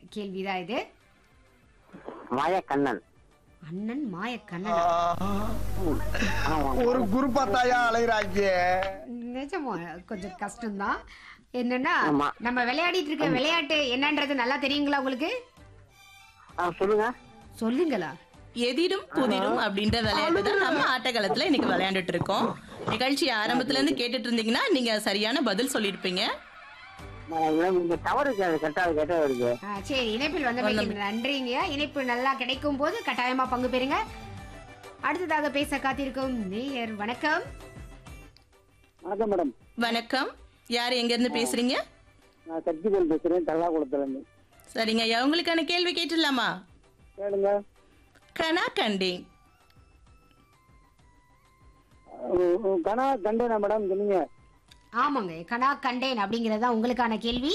கேள்விதான் இது மாயக்கண்ணன் அண்ணன் மாய கண்ணன் ஒரு குரூப்பா தாயா அலைகிறாங்க நிஜமா கொஞ்சம் கஷ்டம்தான் என்னன்னா ஆமா. நம்ம விளையாடிட்டு இருக்க விளையாட்டு என்னன்றது நல்லா தெரியுங்களா உங்களுக்கு ஆ சொல்லுங்க சொல்லுங்களா எதிரும் புதிரும் அப்படின்ற விளையாட்டு தான் நம்ம ஆட்டக்காலத்துல இன்னைக்கு விளையாண்டுட்டு இருக்கோம் நிகழ்ச்சி ஆரம்பத்துல இருந்து கேட்டுட்டு இருந்தீங்கன்னா நீங்க சரியான பதில் சொல்லியிருப்பீங்க மேடம், இங்க டவர் கட்டாது கட்ட வருது ஆ, சரி இணைப்பில் வந்தமைக்கு நன்றிங்க இணைப்பு நல்லா கிடைக்கும் போது கட்டாயமா பங்கு பெறுங்க அடுத்ததாக பேச காத்திருக்கும் நேயர் வணக்கம் வணக்கம் மேடம் வணக்கம் யார் எங்க இருந்து பேசுறீங்க நான் சக்திவேல் பேசுறேன் தல்லாகுளத்துல இருந்து சரிங்க ஐயா உங்களுக்கான கேள்வி கேட்டுடலாமா கேளுங்க கனா கண்டேன் உ- உ- கனா கண்டேனா மேடம் சொன்னீங்க ஆமாங்க கனா கண்டேன் அப்படிங்கறது தான் உங்களுக்கான கேள்வி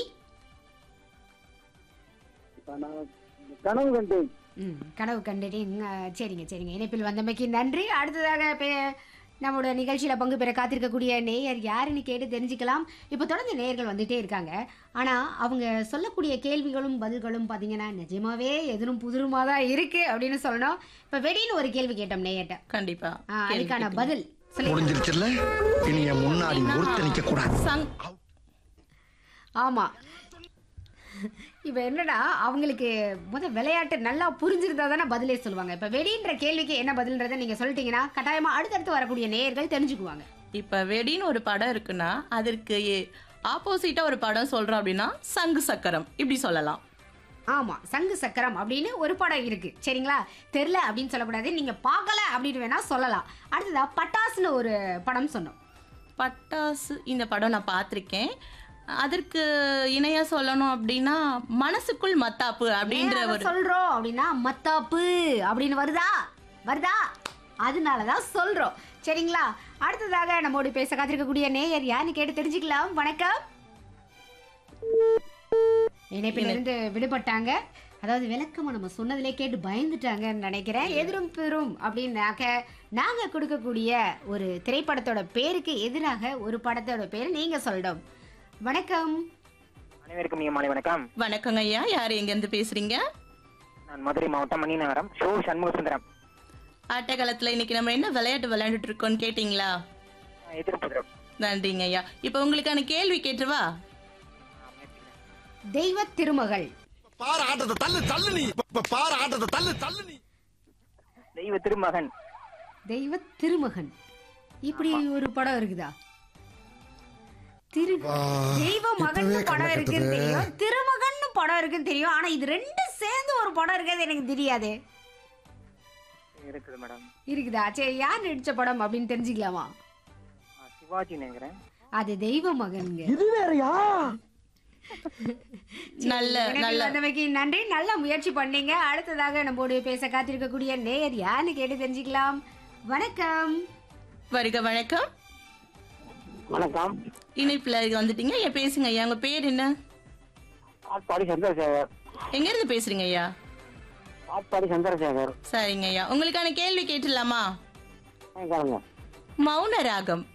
கனா கனவு கண்டேன் ம் கனவு கண்டேன் ஆ, சரிங்க சரிங்க இணைப்பில் வந்தமைக்கு நன்றி அடுத்ததாக பே- நம்மளோட நிகழ்ச்சியில பங்கு பெற காத்திருக்கக்கூடிய நேயர் யாருன்னு கேட்டு தெரிஞ்சுக்கலாம் இப்போ தொடர்ந்து நேயர்கள் வந்துட்டே இருக்காங்க ஆனா அவங்க சொல்லக்கூடிய கேள்விகளும் பதில்களும் பாத்தீங்கன்னா நிஜமாவே எதிரும் புதிருமா தான் இருக்கு அப்படின்னு சொல்லணும் இப்போ வெடின்னு ஒரு கேள்வி கேட்டோம் நேயர்கிட்ட கண்டிப்பா ஆ, கேள்வி அதுக்கான கேட்டீங்க. பதில் சொல்லி முடிஞ்சிருச்சுல்ல இனி என் முன்னாடி ஒருத்த நிக்க கூடாது சங் ஆமா இப்போ என்னடா அவங்களுக்கு முத விளையாட்டு நல்லா புரிஞ்சிருந்தா தானே பதிலே சொல்லுவாங்க இப்போ வெடின்ற கேள்விக்கு என்ன பதில்ன்றதை நீங்க சொல்லிட்டீங்கன்னா கட்டாயமா அடுத்தடுத்து வரக்கூடிய நேயர்கள் தெரிஞ்சுக்குவாங்க இப்ப வெடின்னு ஒரு படம் இருக்குன்னா அதற்கு ஆப்போசிட்டா ஒரு படம் சொல்றோம் அப்படின்னா சங்கு சக்கரம் இப்படி சொல்லலாம் ஆமா சங்கு சக்கரம் அப்படின்னு ஒரு படம் இருக்கு சரிங்களா தெரில அப்படின்னு சொல்லக்கூடாது நீங்க பார்க்கல அப்படின்னு வேணா சொல்லலாம் அடுத்ததா பட்டாசுன்னு ஒரு படம் சொன்னோம் பட்டாசு இந்த படம் நான் பார்த்திருக்கேன் அதற்கு இணையா சொல்லணும் அப்படின்னா மனசுக்குள் மத்தாப்பு அப்படின்ற ஏன் அதை ஒரு சொல்றோம் அப்படின்னா மத்தாப்பு அப்படின்னு வருதா வருதா அதனாலதான் சொல்றோம் சரிங்களா அடுத்ததாக நம்மோடு பேச காத்திருக்கக்கூடிய நேயர் யாருன்னு கேட்டு தெரிஞ்சுக்கலாம் வணக்கம் இணைப்பில் இருந்து விடுபட்டாங்க அதாவது விளக்கமா நம்ம சொன்னதிலே கேட்டு பயந்துட்டாங்கன்னு நினைக்கிறேன் எதிரும் பெரும் அப்படின்னாக்க நாங்க கொடுக்கக்கூடிய ஒரு திரைப்படத்தோட பேருக்கு எதிராக ஒரு படத்தோட பேர் நீங்க சொல்லணும் வணக்கம் அனைவருக்கும் இனிய மாலை வணக்கம் வணக்கங்க ஐயா யார் எங்க இருந்து பேசுறீங்க நான் மதுரை மாவட்டம் மணிநகரம் ஷோ சண்முக சுந்தரம் ஆட்டக்காலத்துல இன்னைக்கு நம்ம என்ன விளையாட்டு விளையாண்டுட்டு இருக்கோம்னு கேட்டிங்களா எதிர்ப்புதிரம் நன்றிங்க ஐயா இப்போ உங்களுக்கான கேள்வி கேட்டுருவா தெய்வ திருமகள் பாரு ஆட்டத்தை தள்ளு தள்ளு நீ ப- பாரு ஆட்டத்தை தள்ளு தள்ளு நீ தெய்வ திருமகன் தெய்வ திருமகன் இப்படி ஒரு படம் இருக்குதா திரு தெய்வ மகன் படம் இருக்குன்னு தெரியும் திருமகன் படம் இருக்குன்னு தெரியும் ஆனா இது ரெண்டும் சேர்ந்து ஒரு படம் இருக்கிறது எனக்கு தெரியாது இருக்குது மேடம் இருக்குதா சரி யார் நடிச்ச படம் அப்படின்னு தெரிஞ்சுக்கலாமா ஆ, சிவாஜி நினைக்கிறேன் அது தெய்வ மகன்ங்க இது வேறயா நல்ல இணைப்பில் நல்ல வந்தமைக்கு நன்றி நல்ல முயற்சி பண்ணீங்க அடுத்ததாக நம்மோடு பேச காத்திருக்கக்கூடிய நேயர் யாருன்னு கேட்டு தெரிஞ்சுக்கலாம் வணக்கம் வருக வணக்கம் வணக்கம் இணைப்புல வந்துட்டீங்க ஐயா பேசுங்க ஐயா உங்க பேர் என்ன ஆட்பாடி சந்திரசேகர் எங்க இருந்து பேசுறீங்க ஐயா ஆட்பாடி சந்திரசேகர் சரிங்க ஐயா உங்களுக்கான கேள்வி கேட்டுடலாமா ஆ, கேளுங்க மௌன ராகம்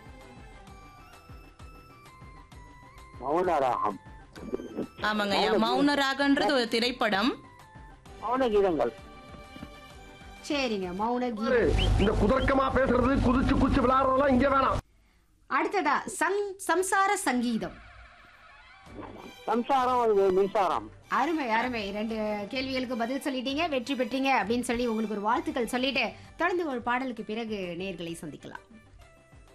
மௌனராகம் ஆமாங்க ஐயா மௌன ராகம்ன்றது ஒரு திரைப்படம் மௌன கீதங்கள் சரிங்க மௌன கீதம் இந்த குதர்க்கமா பேசுறது குதிச்சு குச்சி விளையாடுறதெல்லாம் இங்க வேணாம் அடுத்ததா சங் சம்சார சங்கீதம் சம்சாரம் அது மின்சாரம் அருமை அருமை ரெண்டு கேள்விகளுக்கு பதில் சொல்லிட்டீங்க வெற்றி பெற்றீங்க அப்படின்னு சொல்லி உங்களுக்கு ஒரு வாழ்த்துக்கள் சொல்லிட்டு தொடர்ந்து ஒரு பாடலுக்கு பிறகு நேர்களை சந்திக்கலாம்